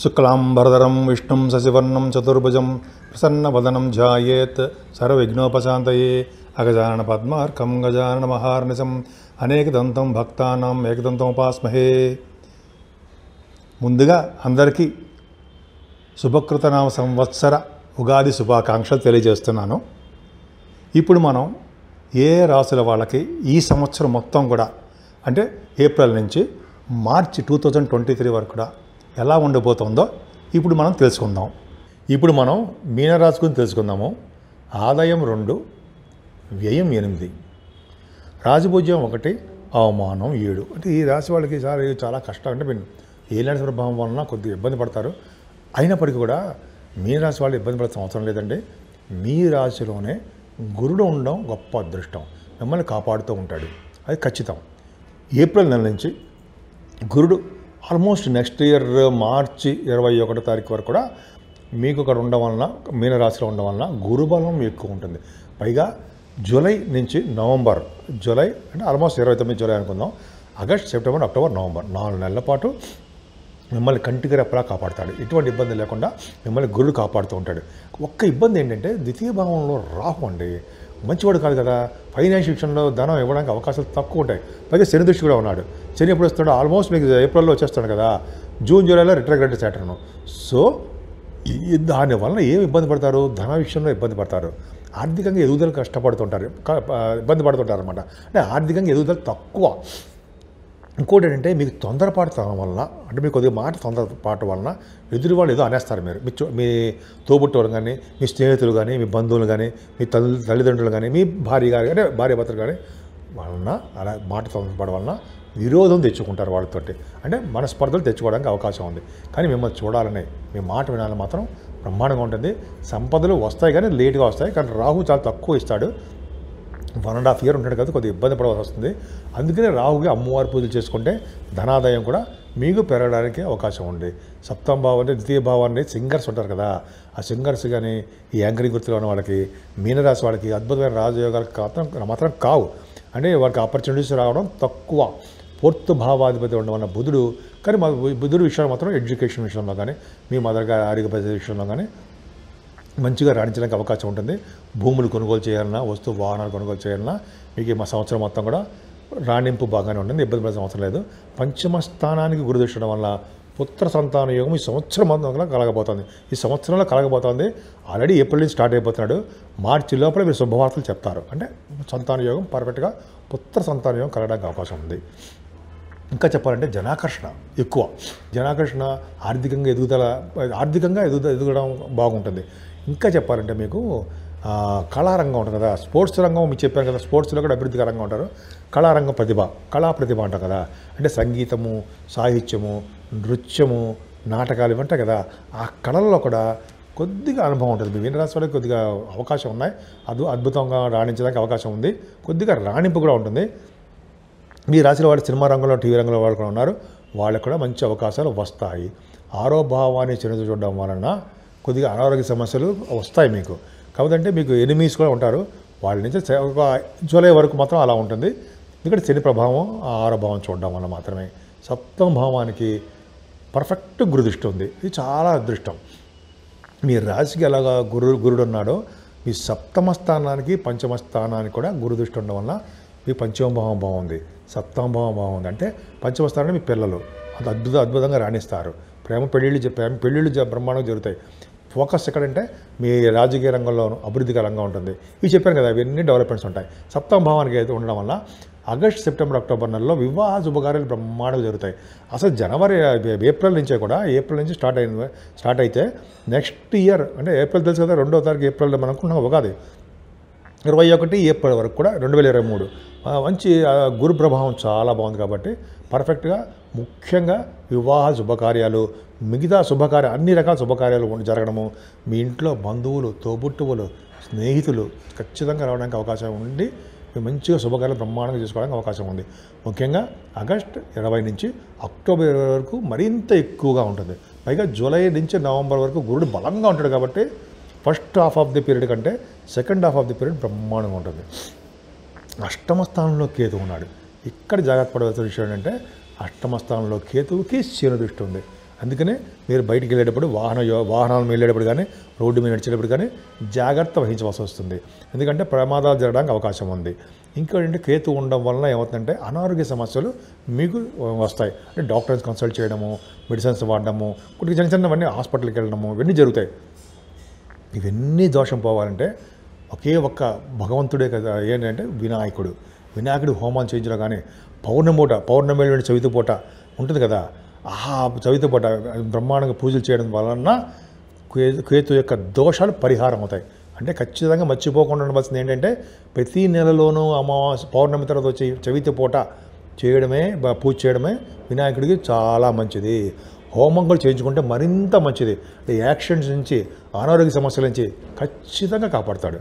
శుక్లాంబరధరం విష్ణుం శశివర్ణం చతుర్భుజం ప్రసన్నవదనం ధ్యాయేత్ సర్వవిఘ్నోపశాంతయే అగజానన పద్మార్కం గజానన మహార్నిశం అనేకదంతం భక్తానాం ఏకదంతం ఉపాస్మహే ముందుగా అందరికీ శుభకృతనామ సంవత్సర ఉగాది శుభాకాంక్షలు తెలియజేస్తున్నాను ఇప్పుడు మనం ఏ రాసుల వాళ్ళకి ఈ సంవత్సరం మొత్తం కూడా అంటే ఏప్రిల్ నుంచి March two thousand twenty three వరకు కూడా ఎలా ఉండబోతుందో ఇప్పుడు మనం తెలుసుకుందాం ఇప్పుడు మనం మీనరాశి గురించి తెలుసుకుందాము ఆదాయం రెండు వ్యయం ఎనిమిది రాజభుజ్యం ఒకటి అవమానం ఏడు అంటే ఈ రాశి వాళ్ళకి చాలా చాలా కష్టం అంటే మీరు ఏలాంటి ప్రభావం వలన కొద్దిగా ఇబ్బంది పడతారు అయినప్పటికీ కూడా మీ రాశి వాళ్ళు ఇబ్బంది పడాల్సిన అవసరం లేదండి మీ రాశిలోనే గురుడు ఉండడం గొప్ప అదృష్టం మిమ్మల్ని కాపాడుతూ ఉంటాడు అది ఖచ్చితం ఏప్రిల్ నెల నుంచి గురుడు ఆల్మోస్ట్ నెక్స్ట్ ఇయర్ మార్చి ఇరవై ఒకటో తారీఖు వరకు కూడా మీకు అక్కడ ఉండడం వలన మీనరాశిలో ఉండడం వలన గురుబలం ఎక్కువ ఉంటుంది పైగా జూలై నుంచి నవంబర్ జూలై అంటే ఆల్మోస్ట్ ఇరవై తొమ్మిది జూలై అనుకుందాం ఆగస్ట్ సెప్టెంబర్ అక్టోబర్ నవంబర్ నాలుగు నెలల పాటు మిమ్మల్ని కంటికి రెప్పలా కాపాడుతాడు ఎటువంటి ఇబ్బంది లేకుండా మిమ్మల్ని గురుడు కాపాడుతూ ఉంటాడు ఒక్క ఇబ్బంది ఏంటంటే ద్వితీయ భావంలో రాహు అండి మంచివాడు కాదు కదా ఫైనాన్షియల్ విషయంలో ధనం ఇవ్వడానికి అవకాశాలు తక్కువ ఉంటాయి పైగా శని దృష్టి కూడా ఉన్నాడు శని ఎప్పుడు వస్తాడో ఆల్మోస్ట్ మీకు ఏప్రిల్లో వచ్చేస్తాడు కదా జూన్ జూలైలో రిట్రగ్రెడ్ సాటర్ను సో ఈ దాని వలన ఏం ఇబ్బంది పడతారు ధన విషయంలో ఇబ్బంది పడతారు ఆర్థికంగా ఎదుగుదల కష్టపడుతుంటారు క- ఇబ్బంది పడుతుంటారు అనమాట అంటే ఆర్థికంగా ఎదుగుదల తక్కువ ఇంకోటి ఏంటంటే మీకు తొందరపాటుతనం వలన అంటే మీకు కొద్దిగా మాట తొందరపాటు వలన ఎదురు వాళ్ళు ఏదో అనేస్తారు మీరు మీ చు- మీ తోబుట్టోరు కానీ మీ స్నేహితులు కానీ మీ బంధువులు కానీ మీ తల్లి తల్లిదండ్రులు కానీ మీ భార్య గారు అంటే భార్య భర్తలు కానీ వలన అలా మాట తొందరపడడం వలన విరోధం తెచ్చుకుంటారు వాళ్ళతోటి అంటే మనస్పర్ధలు తెచ్చుకోవడానికి అవకాశం ఉంది కానీ మిమ్మల్ని చూడాలని మీ మాట వినాలని మాత్రం బ్రహ్మాండంగా ఉంటుంది సంపదలు వస్తాయి కానీ లేట్గా వస్తాయి కానీ రాహు చాలా తక్కువ ఇస్తాడు వన్ అండ్ హాఫ్ ఇయర్ ఉంటాడు కదా కొద్దిగా ఇబ్బంది పడవలసి వస్తుంది అందుకనే రాహుకి అమ్మవారి పూజలు చేసుకుంటే ధనాదాయం కూడా మీకు పెరగడానికి అవకాశం ఉంది సప్తమ భావం అంటే ద్వితీయ భావాన్ని సింగర్స్ ఉంటారు కదా ఆ సింగర్స్ కానీ ఈ యాంకరింగ్ వృత్తిలో ఉన్న వాళ్ళకి మీనరాశి వాళ్ళకి అద్భుతమైన రాజయోగాలు మాత్రం మాత్రం కావు అంటే వాళ్ళకి ఆపర్చునిటీస్ రావడం తక్కువ ఫోర్త్ భావాధిపతి ఉండడం వల్ల బుధుడు కానీ మా బుధుడు విషయంలో మాత్రం ఎడ్యుకేషన్ విషయంలో కానీ మీ మదర్ గారి ఆరోగ్య పరిస్థితి విషయంలో కానీ మంచిగా రాణించడానికి అవకాశం ఉంటుంది భూములు కొనుగోలు చేయాలన్నా వస్తువు వాహనాలు కొనుగోలు చేయాలన్నా మీకు ఈ మా సంవత్సరం మొత్తం కూడా రాణింపు బాగానే ఉంటుంది ఇబ్బంది పడాల్సిన అవసరం లేదు పంచమ స్థానానికి గురుదృష్టడం వల్ల పుత్ర సంతాన యోగం ఈ సంవత్సరం మొత్తం కూడా కలగబోతోంది ఈ సంవత్సరంలో కలగబోతోంది ఆల్రెడీ ఏప్రిల్ నుంచి స్టార్ట్ అయిపోతున్నాడు మార్చి లోపల మీరు శుభవార్తలు చెప్తారు అంటే సంతాన యోగం పర్ఫెక్ట్గా పుత్ర సంతాన యోగం కలగడానికి అవకాశం ఉంది ఇంకా చెప్పాలంటే జనాకర్షణ ఎక్కువ జనాకర్షణ ఆర్థికంగా ఎదుగుదల ఆర్థికంగా ఎదుగు ఎదగడం బాగుంటుంది ఇంకా చెప్పాలంటే మీకు ఆ, కళారంగం ఉంటుంది కదా స్పోర్ట్స్ రంగం మీకు చెప్పాను కదా స్పోర్ట్స్లో కూడా అభివృద్ధికరంగా ఉంటారు కళారంగం ప్రతిభ కళా ప్రతిభ అంటాం కదా అంటే సంగీతము సాహిత్యము నృత్యము నాటకాలు ఇవి ఉంటాయి కదా ఆ కళల్లో కూడా కొద్దిగా అనుభవం ఉంటుంది మీ వీణరాశి వాళ్ళకి కొద్దిగా అవకాశం ఉన్నాయి అద్భు అద్భుతంగా రాణించడానికి అవకాశం ఉంది కొద్దిగా రాణింపు కూడా ఉంటుంది మీ రాశిలో వాళ్ళు సినిమా రంగంలో టీవీ రంగంలో వాళ్ళు కూడా ఉన్నారు వాళ్ళకు కూడా మంచి అవకాశాలు వస్తాయి ఆరో భావాన్ని చిన్నది చూడడం వలన కొద్దిగా అనారోగ్య సమస్యలు వస్తాయి మీకు కాకపోతే మీకు ఎనిమీస్ కూడా ఉంటారు వాళ్ళ నుంచి చ- ఒక జూలై వరకు మాత్రం అలా ఉంటుంది ఇక్కడ శని ప్రభావం ఆ ఆరో భావం చూడడం వల్ల మాత్రమే సప్తమ భావానికి పర్ఫెక్ట్ గురుదృష్టి ఉంది ఇది చాలా అదృష్టం మీ రాశికి ఎలాగా గురు గురుడు ఉన్నాడో మీ సప్తమ స్థానానికి పంచమ స్థానానికి కూడా గురు దృష్టి ఉండడం వల్ల మీ పంచమ భావం బాగుంది సప్తమ భావం బాగుంది అంటే పంచమ స్థానంలో మీ పిల్లలు అంత అద్భుత అద్భుతంగా రాణిస్తారు ప్రేమ పెళ్ళిళ్ళు చెప్పాము పెళ్ళిళ్ళు జ- బ్రహ్మాండంగా జరుగుతాయి ఫోకస్ ఎక్కడంటే మీ రాజకీయ రంగంలోనూ అభివృద్ధికరంగా ఉంటుంది ఇవి చెప్పాను కదా ఇవన్నీ డెవలప్మెంట్స్ ఉంటాయి సప్తమ భావానికి అయితే ఉండడం వల్ల ఆగస్ట్ సెప్టెంబర్ అక్టోబర్ నెలలో వివాహ శుభకార్యాలు బ్రహ్మాండంగా జరుగుతాయి అసలు జనవరి ఏప్రిల్ నుంచే కూడా ఏప్రిల్ నుంచి స్టార్ట్ అయింది స్టార్ట్ అయితే నెక్స్ట్ ఇయర్ అంటే ఏప్రిల్ తెలుసు కదా రెండో తారీఖు ఏప్రిల్ మనం అనుకుంటున్నాం ఉగాది ఇరవై ఒకటి ఏప్రిల్ వరకు కూడా రెండు వేల ఇరవై మూడు ఆ, మంచి ఆ, గురు ప్రభావం చాలా బాగుంది కాబట్టి పర్ఫెక్ట్గా ముఖ్యంగా వివాహ శుభకార్యాలు మిగతా శుభకార్య అన్ని రకాల శుభకార్యాలు ఉండి జరగడము మీ ఇంట్లో బంధువులు తోబుట్టువులు స్నేహితులు ఖచ్చితంగా రావడానికి అవకాశం ఉండి మీరు మంచిగా శుభకార్యాలు బ్రహ్మాండంగా చేసుకోవడానికి అవకాశం ఉంది ముఖ్యంగా ఆగస్ట్ ఇరవై నుంచి అక్టోబర్ ఇరవై వరకు మరింత ఎక్కువగా ఉంటుంది పైగా జూలై నుంచి నవంబర్ వరకు గురుడు బలంగా ఉంటాడు కాబట్టి first half of the period కంటే second half of the period బ్రహ్మాండంగా ఉంటుంది అష్టమ స్థానంలో కేతు ఉన్నాడు ఇక్కడ జాగ్రత్త పడవలసిన విషయం ఏంటంటే అష్టమ స్థానంలో కేతువుకి శని దృష్టి ఉంది అందుకనే మీరు బయటికి వెళ్ళేటప్పుడు వాహన యో- వాహనాలు మీద వెళ్ళేటప్పుడు కానీ రోడ్డు మీద నడిచేటప్పుడు కానీ జాగ్రత్త వహించవలసి వస్తుంది ఎందుకంటే ప్రమాదాలు జరగడానికి అవకాశం ఉంది ఇంకోటి కేతు ఉండడం వలన ఏమవుతుందంటే అనారోగ్య సమస్యలు మీకు వస్తాయి అంటే డాక్టర్స్ కన్సల్ట్ చేయడము మెడిసిన్స్ వాడడము కొన్ని చిన్న చిన్నవన్నీ హాస్పిటల్కి వెళ్ళడము ఇవన్నీ జరుగుతాయి ఇవన్నీ దోషం పోవాలంటే ఒకే ఒక్క భగవంతుడే కదా ఏంటంటే వినాయకుడు వినాయకుడు హోమాలు చేయించడం కానీ పౌర్ణమి పూట పౌర్ణమి వెళ్ళిన చవితి పూట ఉంటుంది కదా ఆ చవితి పూట బ్రహ్మాండంగా పూజలు చేయడం వలన కేతు కేతు యొక్క దోషాలు పరిహారం అవుతాయి అంటే ఖచ్చితంగా మర్చిపోకుండా ఉండవలసింది ఏంటంటే ప్రతి నెలలోనూ అమావాస్య పౌర్ణమి తర్వాత వచ్చే చవితి పూట చేయడమే బ- పూజ చేయడమే వినాయకుడికి చాలా మంచిది హోమం కూడా చేయించుకుంటే మరింత మంచిది అంటే యాక్సిడెంట్స్ నుంచి అనారోగ్య సమస్యల నుంచి ఖచ్చితంగా కాపాడతాడు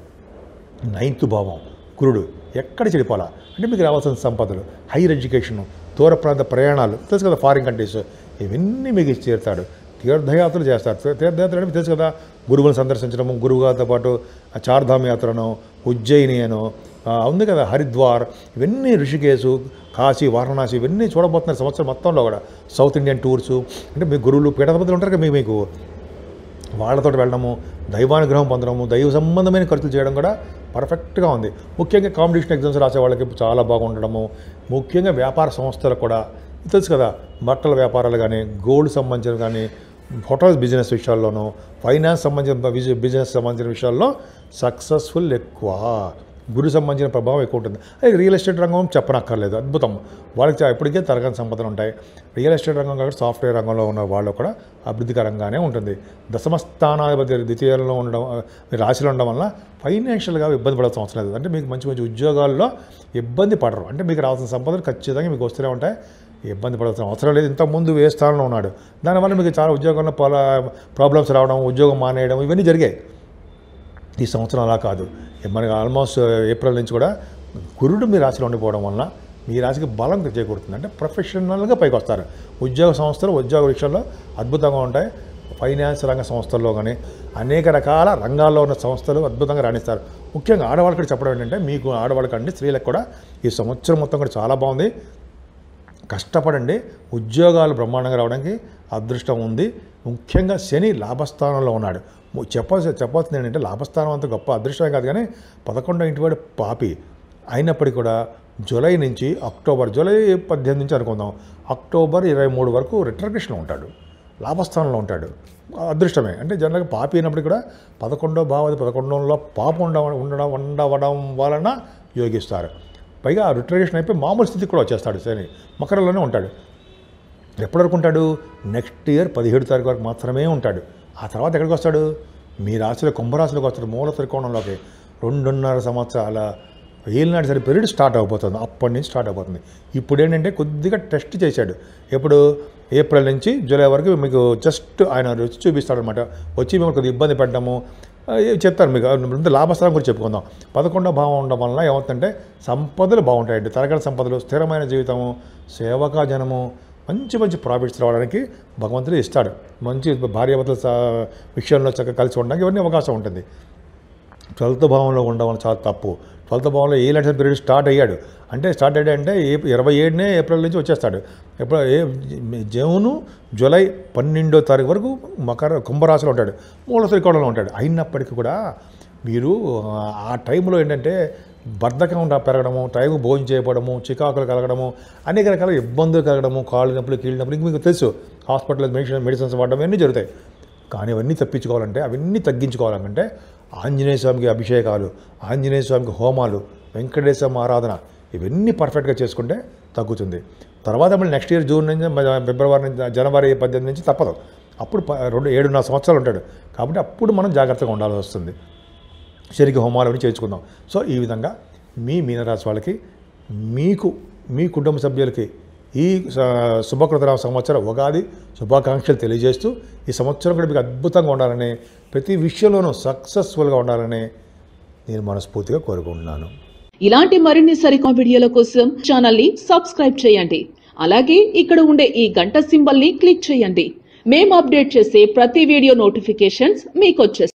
నైన్త్ భావం గురుడు ఎక్కడ చెడిపోవాలా అంటే మీకు రావాల్సిన సంపదలు హైయర్ ఎడ్యుకేషన్ దూర ప్రాంత ప్రయాణాలు తెలుసు కదా ఫారిన్ కంట్రీస్ ఇవన్నీ మీకు ఇచ్చి చేరుతాడు తీర్థయాత్రలు చేస్తారు తీ- తీర్థయాత్ర అంటే మీకు తెలుసు కదా గురువులను సందర్శించడము గురువుగారితో పాటు ఆ చార్ధామ్ యాత్రను ఉజ్జయిని అను ఆ, ఉంది కదా హరిద్వార్ ఇవన్నీ ఋషికేశు కాశీ వారణాసి ఇవన్నీ చూడబోతున్నారు సంవత్సరం మొత్తంలో కూడా సౌత్ ఇండియన్ టూర్స్ అంటే మీ గురువులు పీఠాధిపతులు ఉంటారు కదా మీ- మీకు వాళ్ళతో వెళ్ళడము దైవానుగ్రహం పొందడము దైవ సంబంధమైన ఖర్చులు చేయడం కూడా పర్ఫెక్ట్గా ఉంది ముఖ్యంగా కాంపిటీషన్ ఎగ్జామ్స్ రాసే వాళ్ళకి చాలా బాగుండడము ముఖ్యంగా వ్యాపార సంస్థలు కూడా తెలుసు కదా బట్టల వ్యాపారాలు కానీ గోల్డ్ సంబంధించిన కానీ హోటల్స్ బిజినెస్ విషయాల్లోనూ ఫైనాన్స్ సంబంధించిన బిజి- బిజినెస్ సంబంధించిన విషయాల్లో సక్సెస్ఫుల్ ఎక్కువ గురి సంబంధించిన ప్రభావం ఎక్కువ ఉంటుంది అది రియల్ ఎస్టేట్ రంగం చెప్పనక్కర్లేదు అద్భుతం వాళ్ళకి చా- ఇప్పటికే తరగని సంపదలు ఉంటాయి రియల్ ఎస్టేట్ రంగం కాబట్టి సాఫ్ట్వేర్ రంగంలో ఉన్న వాళ్ళు కూడా అభివృద్ధికరంగానే ఉంటుంది దశమ స్థానాధిపతి ద్వితీయంలో ఉండడం ఆ, మీ రాశిలో ఉండడం వల్ల ఫైనాన్షియల్గా ఇబ్బంది పడాల్సిన అవసరం లేదు అంటే మీకు మంచి మంచి ఉద్యోగాల్లో ఇబ్బంది పడరు అంటే మీకు రావాల్సిన సంపదలు ఖచ్చితంగా మీకు వస్తూనే ఉంటాయి ఇబ్బంది పడాల్సిన అవసరం లేదు ఇంతకుముందు ఏ స్థానంలో ఉన్నాడు దానివల్ల మీకు చాలా ఉద్యోగంలో పలా ప్రాబ్లమ్స్ రావడం ఉద్యోగం మానేయడం ఇవన్నీ జరిగాయి ఈ సంవత్సరం అలా కాదు మనకి ఆల్మోస్ట్ ఏప్రిల్ నుంచి కూడా గురుడు మీ రాశిలో ఉండిపోవడం వలన మీ రాశికి బలం చేకూరుతుంది అంటే ప్రొఫెషనల్గా పైకి వస్తారు ఉద్యోగ సంస్థలు ఉద్యోగ విషయాల్లో అద్భుతంగా ఉంటాయి ఫైనాన్స్ రంగ సంస్థల్లో కానీ అనేక రకాల రంగాల్లో ఉన్న సంస్థలు అద్భుతంగా రాణిస్తారు ముఖ్యంగా ఆడవాళ్ళకి చెప్పడం ఏంటంటే మీకు ఆడవాళ్ళకంటే స్త్రీలకు కూడా ఈ సంవత్సరం మొత్తం కూడా చాలా బాగుంది కష్టపడండి ఉద్యోగాలు బ్రహ్మాండంగా రావడానికి అదృష్టం ఉంది ముఖ్యంగా శని లాభస్థానంలో ఉన్నాడు ము- చెప్పాల్సి చెప్పాల్సింది ఏంటంటే లాభస్థానం అంత గొప్ప అదృష్టమే కాదు కానీ పదకొండో ఇంటి వాడు పాపి అయినప్పటికీ కూడా జూలై నుంచి అక్టోబర్ జూలై పద్దెనిమిది నుంచి అనుకుందాం అక్టోబర్ ఇరవై మూడు వరకు రిట్రగ్రేషన్లో ఉంటాడు లాభస్థానంలో ఉంటాడు అదృష్టమే అంటే జనరల్గా పాపి అయినప్పటికీ కూడా పదకొండో భావది పదకొండోలో పాప ఉండ ఉండడం ఉండవడం వలన యోగిస్తారు పైగా రిట్రగేషన్ అయిపోయి మామూలు స్థితికి కూడా వచ్చేస్తాడు శని మకరంలోనే ఉంటాడు ఎప్పటి వరకు ఉంటాడు నెక్స్ట్ ఇయర్ పదిహేడు తారీఖు వరకు మాత్రమే ఉంటాడు ఆ తర్వాత ఎక్కడికి వస్తాడు మీ రాశిలో కుంభరాశిలోకి వస్తాడు మూల త్రికోణంలోకి రెండున్నర సంవత్సరాల ఏలినాటి సరి పీరియడ్ స్టార్ట్ అయిపోతుంది అప్పటి నుంచి స్టార్ట్ అయిపోతుంది ఇప్పుడు ఏంటంటే కొద్దిగా టెస్ట్ చేశాడు ఎప్పుడు ఏప్రిల్ నుంచి జూలై వరకు మీకు జస్ట్ ఆయన రుచి చూపిస్తాడనమాట వచ్చి మిమ్మల్ని కొద్దిగా ఇబ్బంది పెట్టడము ఆ, ఏ- చెప్తారు మీకు ముందు లాభస్థానం గురించి చెప్పుకుందాం పదకొండో భావం ఉండడం వలన ఏమవుతుందంటే సంపదలు బాగుంటాయండి తరగతి సంపదలు స్థిరమైన జీవితము సేవకా జనము మంచి మంచి ప్రాఫిట్స్ రావడానికి భగవంతుడు ఇస్తాడు మంచి భార్యాభర్తల స- విషయంలో చక్కగా కలిసి ఉండడానికి ఇవన్నీ అవకాశం ఉంటుంది ట్వెల్త్ భావంలో ఉండడం వల్ల చాలా తప్పు ట్వెల్త్ భావంలో ఏ లక్షల పీరియడ్ స్టార్ట్ అయ్యాడు అంటే స్టార్ట్ అయ్యాడు అంటే ఏ ఇరవై ఏడునే ఏప్రిల్ నుంచి వచ్చేస్తాడు ఎప్పుడు ఏ జూను జూలై పన్నెండో తారీఖు వరకు మకర కుంభరాశిలో ఉంటాడు మూల త్రికోణంలో ఉంటాడు అయినప్పటికీ కూడా మీరు ఆ టైంలో ఏంటంటే బద్ధకం రా- పెరగడము టైం భోజనం చేయకపోవడము చికాకులు కలగడము అనేక రకాల ఇబ్బందులు కలగడము కాళ్ళు నొప్పులు కీళ్ళ నొప్పులు ఇంక మీకు తెలుసు హాస్పిటల్ మెడిసిన్ మెడిసిన్స్ వాడడం ఇవన్నీ జరుగుతాయి కానీ అవన్నీ తప్పించుకోవాలంటే అవన్నీ తగ్గించుకోవాలంటే ఆంజనేయ స్వామికి అభిషేకాలు ఆంజనేయ స్వామికి హోమాలు వెంకటేశ్వర స్వామి ఆరాధన ఇవన్నీ పర్ఫెక్ట్గా చేసుకుంటే తగ్గుతుంది తర్వాత మళ్ళీ నెక్స్ట్ ఇయర్ జూన్ నుంచి మ- ఫిబ్రవరి నుంచి జనవరి పద్దెనిమిది నుంచి తప్పదు అప్పుడు ప- రెండు ఏడున్నర సంవత్సరాలు ఉంటాడు కాబట్టి అప్పుడు మనం జాగ్రత్తగా ఉండాల్సి వస్తుంది శరికి హోమాలు అవి చేసుకుందాం సో ఈ విధంగా మీ మీనరాశి వాళ్ళకి మీకు మీ కుటుంబ సభ్యులకి ఈ స- శుభకృతరామ సంవత్సరం ఉగాది శుభాకాంక్షలు తెలియజేస్తూ ఈ సంవత్సరం కూడా మీకు అద్భుతంగా ఉండాలని ప్రతి విషయంలోనూ సక్సెస్ఫుల్గా ఉండాలని నేను మనస్ఫూర్తిగా కోరుకుంటున్నాను ఇలాంటి మరిన్ని సరికొత్త వీడియోల కోసం ఛానల్ ని సబ్స్క్రైబ్ చేయండి అలాగే ఇక్కడ ఉండే ఈ గంట సింబల్ ని క్లిక్ చేయండి మేము అప్డేట్ చేసే ప్రతి వీడియో నోటిఫికేషన్స్ మీకు వచ్చేస్తాయి